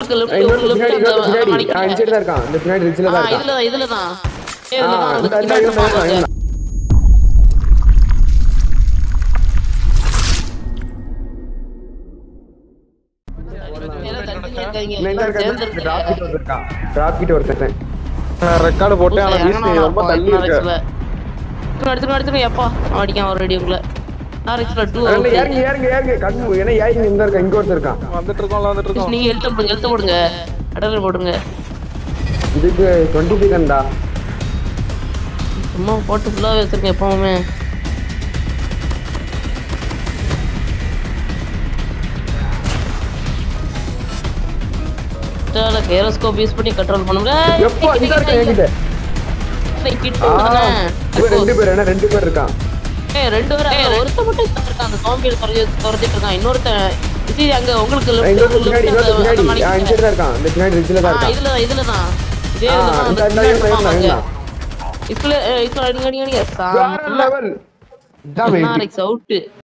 உங்களுக்கு லெஃப்ட் இன்னொரு உங்களுக்கு பின்னாடி லெஃப்ட் இன்னொரு அந்த பின்னாடி மணிக்கு ஆ இந்த சைடு தான் இருக்கான் இந்த பின்னாடி ரிட்ஜ்ல ஆ தான் இருக்கான் இதுல தான் இதுல தான் ஏய், இதுல ஆ தான் இந்த அந்த இந்த பின்னாடி இவன் தான் பாருங்க. இவன் தான். எல்லாம் தனித்தனியா இருக்காதீங்க, இந்த இந்த எல்லாம் இருக்க சேர்ந்து இந்த இருக்கீங்க. டிராப் கிட்ட ஒருத்தன் டிராப் கிட்ட ஒருத்தன் ரெக்கார்டு போட்டேன் ஆனா புதுசா வீசி இறங்கணும் ரொம்ப அப்பா, தள்ளி இன்னும் இருக்கு ரெக்ஸ்ல. இன்னும் எடுத்துக்கணும், எடுத்துக்கணும், எப்பா அவன் அடிக்கான் ஒரு ரெடி உங்களை நான் ரெக்ஸ்ல டூ ரெண்டு ஏறுங்க ஏறுங்க ஏறுங்க கண்ணு ஏன்னா ஏறி இந்த இருக்கான் இங்க ஒருத்தன் இருக்கான் வந்துட்டு இருக்கோம் வந்துட்டு இருக்கோம் நீங்க எழுத்த போடுங்க எழுத்த போடுங்க அடல் போடுங்க இதுக்கு டுவெண்ட்டி செகண்டா சும்மா போட்டு ஃபுல்லாக வச்சிருக்கேன் எப்பவுமே ஏரோஸ்கோப் யூஸ் பண்ணி கண்ட்ரோல் பண்ணுங்க எப்போ இங்க இருக்கான் என்கிட்ட ஆ இவன் ரெண்டு பேர் என்ன ரெண்டு பேர் இருக்கான் ஏய் ரெண்டு பேரும் ஏய் ஒருத்தன் மட்டும் இங்க இருக்கான் அந்த காம்பியில் குறைஞ்சி குறைஞ்சிட்டு இருக்கான் இன்னொருத்தன் இது அங்க உங்களுக்கு ஆ, left, இன்னொருத்தன் உங்களுக்கு பின்னாடி left இன்னொருத்தன் அந்த- பின்னாடி அந்த ஆ இந்த மணிக்கு சைடு தான் இருக்கான் இந்த பின்னாடி ரிட்ஜ்ல தான் ஆ, இருக்கான் இதுல தான் இதுல தான் இதே ஆ இதுல தான் இந்த அந்த இந்த பின்னாடி இவன் இருப்பான் இவன் பாருங்க. இவன் இதுல ஏய், இதுல அடிங்க அடிங்க அடிங்க வேற லெவல் இதான் அவுட்டு